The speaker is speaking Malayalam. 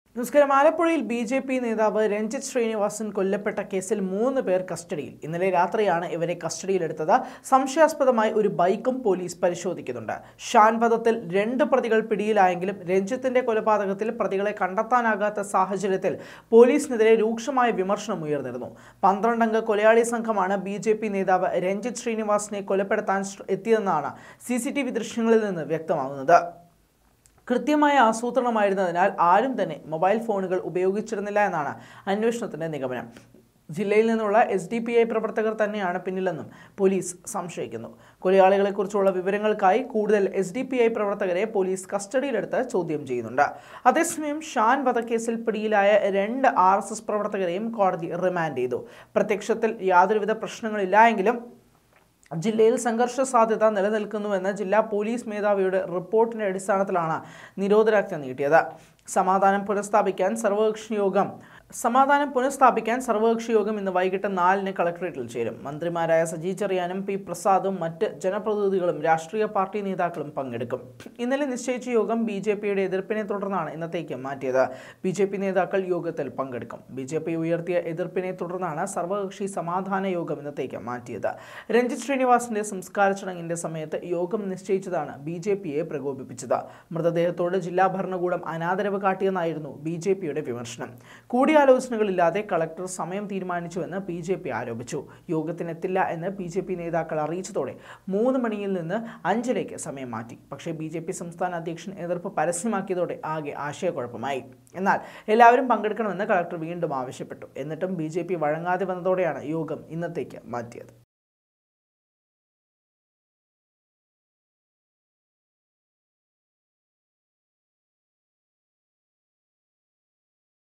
നമസ്കാരം ആലപ്പുഴയിൽ ബി ജെ പി നേതാവ് രഞ്ജിത്ത് ശ്രീനിവാസൻ കൊല്ലപ്പെട്ട കേസിൽ മൂന്ന് പേർ കസ്റ്റഡിയിൽ ഇന്നലെ രാത്രിയാണ് ഇവരെ കസ്റ്റഡിയിലെടുത്തത് സംശയാസ്പദമായി ഒരു ബൈക്കും പോലീസ് പരിശോധിക്കുന്നുണ്ട് ഷാൻ വധത്തിൽ രണ്ട് പ്രതികൾ പിടിയിലായെങ്കിലും രഞ്ജിത്തിന്റെ കൊലപാതകത്തിൽ പ്രതികളെ കണ്ടെത്താനാകാത്ത സാഹചര്യത്തിൽ പോലീസിനെതിരെ രൂക്ഷമായ വിമർശനം ഉയർന്നിരുന്നു പന്ത്രണ്ടംഗ കൊലയാളി സംഘമാണ് ബി ജെ പി നേതാവ് രഞ്ജിത്ത് ശ്രീനിവാസിനെ കൊലപ്പെടുത്താൻ ശ്ര- എത്തിയതെന്നാണ് സി സി ടി വി ദൃശ്യങ്ങളിൽ നിന്ന് വ്യക്തമാകുന്നത് കൃത്യമായ ആസൂത്രണമായിരുന്നതിനാൽ ആരും തന്നെ മൊബൈൽ ഫോണുകൾ ഉപയോഗിച്ചിരുന്നില്ല എന്നാണ് അന്വേഷണത്തിന്റെ നിഗമനം ജില്ലയിൽ നിന്നുള്ള എസ് ഡി പി ഐ പ്രവർത്തകർ തന്നെയാണ് പിന്നിലെന്നും പോലീസ് സംശയിക്കുന്നു കൊലയാളികളെക്കുറിച്ചുള്ള വിവരങ്ങൾക്കായി കൂടുതൽ എസ് ഡി പി ഐ പ്രവർത്തകരെ പോലീസ് കസ്റ്റഡിയിലെടുത്ത് ചോദ്യം ചെയ്യുന്നുണ്ട് അതേസമയം ഷാൻ വധക്കേസിൽ പിടിയിലായ രണ്ട് ആർ എസ് എസ് പ്രവർത്തകരെയും കോടതി റിമാൻഡ് ചെയ്തു പ്രത്യക്ഷത്തിൽ യാതൊരുവിധ പ്രശ്നങ്ങളില്ല എങ്കിലും ജില്ലയിൽ സംഘർഷ സാധ്യത നിലനിൽക്കുന്നുവെന്ന് ജില്ലാ പോലീസ് മേധാവിയുടെ റിപ്പോർട്ടിന്റെ അടിസ്ഥാനത്തിലാണ് നിരോധനാജ്ഞ നീട്ടിയത് സമാധാനം പുനഃസ്ഥാപിക്കാൻ സർവകക്ഷി യോഗം സമാധാനം പുനഃസ്ഥാപിക്കാൻ സർവകക്ഷി യോഗം ഇന്ന് വൈകിട്ട് നാലിന് കളക്ടറേറ്റിൽ ചേരും മന്ത്രിമാരായ സജി ചെറിയാനും പി പ്രസാദും മറ്റ് ജനപ്രതിനിധികളും രാഷ്ട്രീയ പാർട്ടി നേതാക്കളും പങ്കെടുക്കും ഇന്നലെ നിശ്ചയിച്ച യോഗം ബി ജെ പിയുടെ എതിർപ്പിനെ തുടർന്നാണ് ഇന്നത്തേക്ക് മാറ്റിയത് ബി ജെ പി നേതാക്കൾ യോഗത്തിൽ പങ്കെടുക്കും ബി ജെ പി ഉയർത്തിയ എതിർപ്പിനെ തുടർന്നാണ് സർവകക്ഷി സമാധാന യോഗം ഇന്നത്തേക്ക് മാറ്റിയത് രഞ്ജിത്ത് ശ്രീനിവാസിന്റെ സംസ്കാര ചടങ്ങിന്റെ സമയത്ത് യോഗം നിശ്ചയിച്ചതാണ് ബി ജെ പിയെ പ്രകോപിപ്പിച്ചത് മൃതദേഹത്തോട് ജില്ലാ ഭരണകൂടം അനാദരവ് കാട്ടിയെന്നായിരുന്നു ബി ജെ പിയുടെ വിമർശനം കൂടിയാലോചനകളില്ലാതെ കളക്ടർ സമയം തീരുമാനിച്ചുവെന്ന് ബി ജെ പി ആരോപിച്ചു യോഗത്തിനെത്തില്ല എന്ന് ബി ജെ പി നേതാക്കൾ അറിയിച്ചതോടെ മൂന്ന് മണിയിൽ നിന്ന് അഞ്ചിലേക്ക് സമയം മാറ്റി പക്ഷേ ബി ജെ പി സംസ്ഥാന അധ്യക്ഷൻ എതിർപ്പ് പരസ്യമാക്കിയതോടെ ആകെ ആശയക്കുഴപ്പമായി എന്നാൽ എല്ലാവരും പങ്കെടുക്കണമെന്ന് കളക്ടർ വീണ്ടും ആവശ്യപ്പെട്ടു എന്നിട്ടും ബി ജെ പി വഴങ്ങാതെ വന്നതോടെയാണ് യോഗം ഇന്നത്തേക്ക് മാറ്റിയത്